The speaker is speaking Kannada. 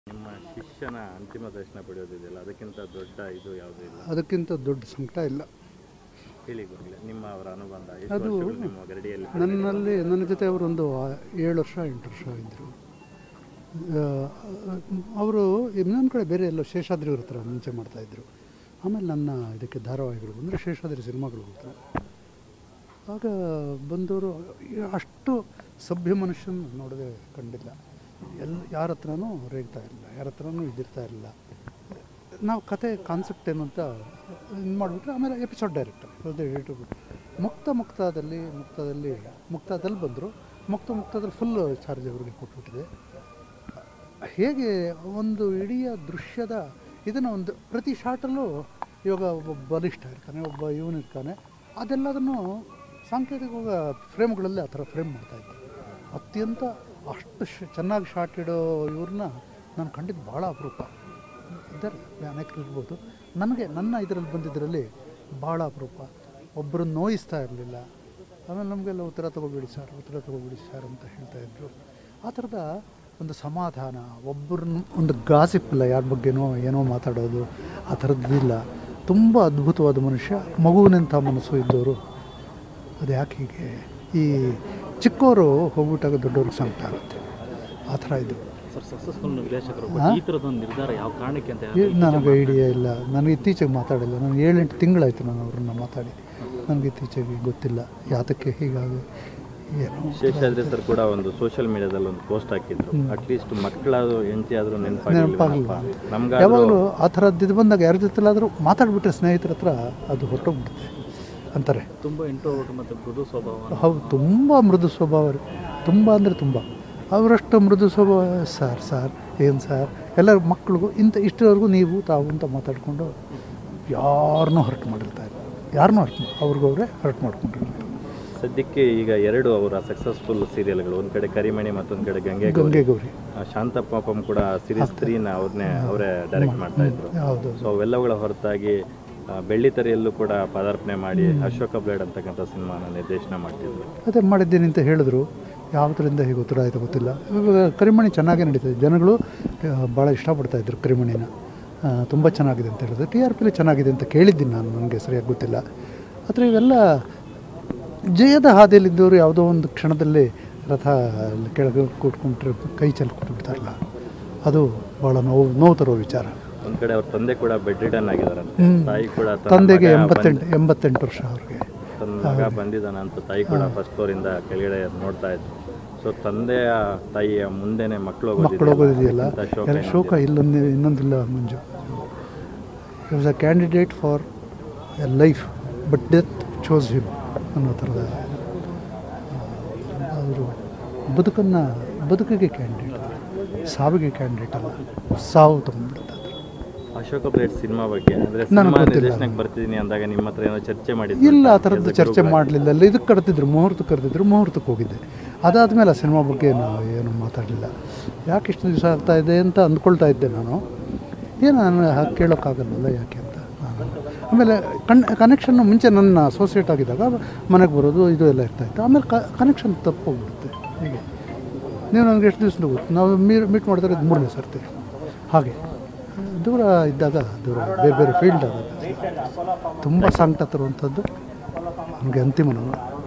ನಿಮ್ಮ ಶಿಷ್ಯನ ಅಂತಿಮ ದರ್ಶನ ಪಡೆಯೋದಿದೆಯಲ್ಲ ಅದಕ್ಕಿಂತ ದೊಡ್ಡ ಇದು ಯಾವುದೂ ಇಲ್ಲ ಅದಕ್ಕಿಂತ ದೊಡ್ಡ ಸಂಕಟ ಇಲ್ಲ ಹೇಳಿ ಗುರುಗಳೇ ನಿಮ್ಮ ಅವರ ಅನುಬಂಧ ಎಷ್ಟು ಅದು ವರ್ಷಗಳು ನಿಮ್ಮ ಗರಡಿಯಲ್ಲಿ ನನ್ನಲ್ಲಿ ನನ್ನ ಜೊತೆ ಅವರೊಂದು ಏಳು ವರ್ಷ ಎಂಟು ವರ್ಷ ಇದ್ದರು ಅವರು ಇನ್ನೊಂದು ಕಡೆ ಬೇರೆ ಎಲ್ಲೋ ಶೇಷಾದ್ರಿ ಅವ್ರ ಹತ್ರ ಮುಂಚೆ ಮಾಡ್ತಾಯಿದ್ರು ಆಮೇಲೆ ನನ್ನ ಇದಕ್ಕೆ ಧಾರಾವಾಹಿಗಳು ಅಂದರೆ ಶೇಷಾದ್ರಿ ಸಿನಿಮಾಗಳು ಹೋದ್ರು ಆಗ ಬಂದವರು ಅಷ್ಟು ಸಭ್ಯ ಮನುಷ್ಯನ ನೋಡದೆ ಕಂಡಿಲ್ಲ ಎಲ್ಲ ಯಾರ ಹತ್ರನೂ ರೇಗ್ತಾ ಇರಲಿಲ್ಲ ಯಾರ ಹತ್ರನೂ ಇದಿರ್ತಾ ಇರಲಿಲ್ಲ ನಾವು ಕತೆ ಕಾನ್ಸೆಪ್ಟ್ ಏನು ಅಂತ ಇದು ಮಾಡಿಬಿಟ್ರೆ ಆಮೇಲೆ ಎಪಿಸೋಡ್ ಡೈರೆಕ್ಟರ್ ಅದೇ ಹೇಳ್ಬಿಟ್ಟು ಮುಕ್ತ ಮುಕ್ತದಲ್ಲಿ ಮುಕ್ತದಲ್ಲಿ ಮುಕ್ತದಲ್ಲಿ ಬಂದರು ಮುಕ್ತ ಮುಕ್ತದಲ್ಲಿ ಫುಲ್ ಚಾರ್ಜ್ ಅವರಿಗೆ ಕೊಟ್ಬಿಟ್ಟಿದೆ ಹೇಗೆ ಒಂದು ಇಡೀ ದೃಶ್ಯದ ಇದನ್ನು ಒಂದು ಪ್ರತಿ ಶಾಟಲ್ಲೂ ಇವಾಗ ಒಬ್ಬ ಬಲಿಷ್ಠ ಇರ್ತಾನೆ ಒಬ್ಬ ಇವನಿರ್ತಾನೆ ಅದೆಲ್ಲದನ್ನು ಸಾಂಕೇತಿಕ ಫ್ರೇಮ್ಗಳಲ್ಲಿ ಆ ಥರ ಫ್ರೇಮ್ ಮಾಡ್ತಾಯಿದ್ದೆ ಅತ್ಯಂತ ಅಷ್ಟು ಶ ಚೆನ್ನಾಗಿ ಶಾಟ್ ಇಡೋ ಇವ್ರನ್ನ ನಾನು ಕಂಡಿದ್ದು ಭಾಳ ಅಪರೂಪ ಇದ್ದಾರೆ ಅನೇಕರು ಇರ್ಬೋದು ನನಗೆ ನನ್ನ ಇದರಲ್ಲಿ ಬಂದಿದ್ದರಲ್ಲಿ ಭಾಳ ಅಪರೂಪ ಒಬ್ಬರನ್ನ ನೋಯಿಸ್ತಾ ಇರಲಿಲ್ಲ ಆಮೇಲೆ ನಮಗೆಲ್ಲ ಉತ್ತರ ತೊಗೊಬೇಡಿ ಸರ್ ಉತ್ತರ ತೊಗೊಬೇಡಿ ಸರ್ ಅಂತ ಹೇಳ್ತಾಯಿದ್ರು ಆ ಥರದ ಒಂದು ಸಮಾಧಾನ ಒಬ್ಬರನ್ನ ಒಂದು ಗಾಸಿಪ್ ಇಲ್ಲ ಯಾರ ಬಗ್ಗೆನೋ ಏನೋ ಮಾತಾಡೋದು ಆ ಥರದ್ದಿಲ್ಲ ತುಂಬ ಅದ್ಭುತವಾದ ಮನುಷ್ಯ ಮಗುವಿನಂಥ ಮನಸ್ಸು ಇದ್ದವರು ಅದು ಯಾಕೆ ಹೀಗೆ ಈ ಚಿಕ್ಕವರು ಹೋಗ್ಬಿಟ್ಟಾಗ ದೊಡ್ಡವ್ರಿಗೆ ಸಂಕಟ ಆಗುತ್ತೆ ಆ ಥರ ಇದು ಸರ್ ಸಕ್ಸಸ್ಫುಲ್ ನಿರ್ದೇಶಕರು ಹಾ? ಈ ಥರದೊಂದು ನಿರ್ಧಾರ ಯಾವ ಕಾರಣಕ್ಕೆ ಅಂತ ಏ- ನನಗೆ ಐಡಿಯಾ ಇಲ್ಲ ನನಗೆ ಇತ್ತೀಚೆಗೆ ಮಾತಾಡಿಲ್ಲ ನಾನು ಏಳೆಂಟು ತಿಂಗಳಾಯಿತು ನಾನು ಅವ್ರನ್ನ ಮಾತಾಡಿ ನನಗೆ ಇತ್ತೀಚೆಗೆ ಗೊತ್ತಿಲ್ಲ ಯಾತಕ್ಕೆ ಹೀಗಾಗಿ ಏನು ಶೇಷಾದ್ರಿ ಸರ್ ಕೂಡ ಒಂದು ಸೋಷಿಯಲ್ ಮೀಡಿಯಾದಲ್ಲಿ ಒಂದು ಪೋಸ್ಟ್ ಹಾಕಿದ್ರು ಅಟ್ಲೀಸ್ಟ್ ಮಕ್ಕಳಾದ್ರು ಹೆಂಡತಿ ಆದ್ರೂ ನೆನಪಾಗಿಲ್ಲ ನೆನಪಾಗಿಲ್ಲ ನಮ್ಗಾದ್ರೂ ಯಾವಾಗಲೂ ಆ ಥರದ್ದು ಇದು ಬಂದಾಗ ಯಾರ ಜೊತೆಲಾದರೂ ಮಾತಾಡ್ಬಿಟ್ರೆ ಸ್ನೇಹಿತರ ಹತ್ರ ಅದು ಹೊರಟೋಗ್ಬಿಡುತ್ತೆ ಅಂತಾರೆ ತುಂಬ ಇಂಟ್ರೋವರ್ಟ್ ಮತ್ತು ಮೃದು ಸ್ವಭಾವ ಹೌದು ತುಂಬ ಮೃದು ಸ್ವಭಾವ ರೀ ತುಂಬ ಅಂದರೆ ತುಂಬ ಅವರಷ್ಟು ಮೃದು ಸ್ವಭಾವ ಸರ್ ಸರ್ ಏನು ಸರ್ ಎಲ್ಲರ ಮಕ್ಕಳಿಗೂ ಇಂಥ ಇಷ್ಟರವರೆಗೂ ನೀವು ತಾವು ಅಂತ ಮಾತಾಡಿಕೊಂಡು ಯಾರನ್ನೂ ಹರ್ಟ್ ಮಾಡಿರ್ತಾರೆ ಯಾರನ್ನೂ ಹರ್ಟ್ ಅವ್ರಿಗವ್ರೆ ಹರ್ಟ್ ಮಾಡ್ಕೊಂಡಿರ್ತಾರೆ ಸದ್ಯಕ್ಕೆ ಈಗ ಎರಡು ಅವರ ಸಕ್ಸಸ್ಫುಲ್ ಸೀರಿಯಲ್ಗಳು ಒಂದ್ ಕಡೆ ಕರಿಮಣಿ ಮತ್ತೊಂದ್ ಕಡೆ ಗಂಗೆ ಗೌರಿ. ಗಂಗೆ ಗೌರಿ ಆ, ಶಾಂತ ಪಾಪಂ ಕೂಡ ಸೀರೀಸ್ ತ್ರೀನ ಅವ್ರನ್ನೇ ಅವರೇ ಡೈರೆಕ್ಟ್ ಮಾಡ್ತಾ ಇದ್ರು ಹೌದು ಸೊ ಅವೆಲ್ಲವುಗಳ ಹೊರತಾಗಿ ಆ, ಬೆಳ್ಳಿತೆರೆಯಲ್ಲೂ ಕೂಡ ಪದಾರ್ಪಣೆ ಮಾಡಿ ಅಶೋಕ ಬ್ಲೇಡ್ ಅಂತಕ್ಕಂಥ ಸಿನಿಮಾನ ನಿರ್ದೇಶನ ಮಾಡ್ತಿದ್ರು ಅದೇ ಮಾಡಿದ್ದೀನಿ ಅಂತ ಹೇಳಿದ್ರು ಯಾವುದರಿಂದ ಹೀಗೆ ಉತ್ತರ ಆಯಿತು ಗೊತ್ತಿಲ್ಲ ಇವಾಗ ಕರಿಮಣಿ ಚೆನ್ನಾಗೇ ನಡೀತದೆ ಜನಗಳು ಭಾಳ ಇಷ್ಟಪಡ್ತಾ ಇದ್ರು ಕರಿಮಣಿನ ತುಂಬ ಚೆನ್ನಾಗಿದೆ ಅಂತ ಹೇಳಿದ್ರು ಟಿ ಆರ್ ಪಿಲಿ ಚೆನ್ನಾಗಿದೆ ಅಂತ ಕೇಳಿದ್ದೀನಿ ನಾನು ನನಗೆ ಸರಿಯಾಗಿ ಗೊತ್ತಿಲ್ಲ ಆದರೆ ಇವೆಲ್ಲ ಜಯದ ಹಾದಿಯಲ್ಲಿದ್ದವರು ಯಾವುದೋ ಒಂದು ಕ್ಷಣದಲ್ಲಿ ರಥ ಅಲ್ಲಿ ಕೆಳಗೆ ಕೂತ್ಕೊಂಡ್ರೆ ಕೈ ಚೆಲ್ಲಿ ಕೂತ್ಬಿಡ್ತಾರಲ್ಲ ಅದು ಭಾಳ ನೋವು ನೋವು ತರೋ ವಿಚಾರ ಒಂದ್ ಕಡೆ ಅವ್ರ ತಂದೆ ಕೂಡ ಬೆಡ್ ರಿಡನ್ ಆಗಿದಾರಂತೆ ಹ್ಮ್. ತಾಯಿ ಕೂಡ ತನ್ನ ತಂದೆಗೆ ಮಗ ಎಂಬತ್ತೆಂಟು ಎಂಬತ್ತೆಂಟು ವರ್ಷ ಅವ್ರಿಗೆ ತನ್ನ ಮಗ ಬಂದಿದ್ದಾನ ಅಂತ ತಾಯಿ ಕೂಡ ಫಸ್ಟ್ ಫ್ಲೋರ್ ಇಂದ ಕೆಳಗಡೆ ನೋಡ್ತಾ ಇದ್ರು ಸೊ ತಂದೆಯ ತಾಯಿಯ ಮುಂದೆನೆ ಮಕ್ಕಳು ಮಕ್ಕಳು ಹೋಗೋದಿದೆಯಲ್ಲ ಶೋಕ ಎಲ್ಲ ಶೋಕ ಇಲ್ಲೊಂದು ಇನ್ನೊಂದಿಲ್ಲ Manju was a candidate for a life but death chose him ಅನ್ನೋ ಥರದ ಅವರು ಬದುಕನ್ನು ಬದುಕಿಗೆ ಕ್ಯಾಂಡಿಡೇಟ್ ಸಾವಿಗೆ ಕ್ಯಾಂಡಿಡೇಟ್ ಅಲ್ಲ ಸಾವು ತೊಗೊಂಡ್ಬಿಡ್ತಾರೆ ಅಶೋಕ ಬ್ಲೇಡ್ ಸಿನಿಮಾ ಬಗ್ಗೆ ಅಂದ್ರೆ ನನಗೆ ಸಿನಿಮಾ ಗೊತ್ತಿಲ್ಲ. ನಿರ್ದೇಶನಕ್ಕೆ ಬರ್ತಿದ್ದೀನಿ ಅಂದಾಗ ನಿಮ್ಮ ಹತ್ರ ಏನೋ ಚರ್ಚೆ ಮಾಡಿದ್ರು ಇಲ್ಲ ಆ ಥರದ್ದು ಚರ್ಚೆ ಮಾಡಲಿಲ್ಲ ಅಲ್ಲ ಇದಕ್ಕೆ ಕರೆದಿದ್ರು ಮುಹೂರ್ತಕ್ಕೆ ಕರೆದಿದ್ರು ಮುಹೂರ್ತಕ್ಕೆ ಹೋಗಿದ್ದೆ ಅದಾದಮೇಲೆ ಆ ಸಿನಿಮಾ ಬಗ್ಗೆ ನಾವು ಏನು ಮಾತಾಡಲಿಲ್ಲ ಯಾಕೆ ಇಷ್ಟು ದಿವಸ ಆಗ್ತಾ ಇದೆ ಅಂತ ಅಂದ್ಕೊಳ್ತಾ ಇದ್ದೆ ನಾನು ಏನು ನಾನು ಹಾಗೆ ಕೇಳೋಕ್ಕಾಗಲ್ಲಲ್ಲ ಯಾಕೆ ಅಂತ ನಾನು ಆಮೇಲೆ ಕನ್ ಕನೆಕ್ಷನ್ನು ಮುಂಚೆ ನನ್ನ ಅಸೋಸಿಯೇಟ್ ಆಗಿದ್ದಾಗ ಮನೆಗೆ ಬರೋದು ಇದು ಎಲ್ಲ ಇರ್ತಾಯಿತ್ತು ಆಮೇಲೆ ಕನೆಕ್ಷನ್ ತಪ್ಪೋಗ್ಬಿಡುತ್ತೆ ಹೀಗೆ ನೀವು ನನಗೆ ಎಷ್ಟು ದಿವಸ ಗೊತ್ತು ನಾವು ಮೀರ್ ಮೀಟ್ ಮಾಡಿದ್ರೆ ಇದು ಮೂರನೇ ಸರ್ತಿ ಹಾಗೆ ದೂರ ಇದ್ದಾಗ ದೂರ ಬೇರೆ ಬೇರೆ ಫೀಲ್ಡ್ ಆದಾಗ ತುಂಬ ಸಂಕಟ ತರುವಂಥದ್ದು ನನಗೆ ಅಂತಿಮ ನೋವು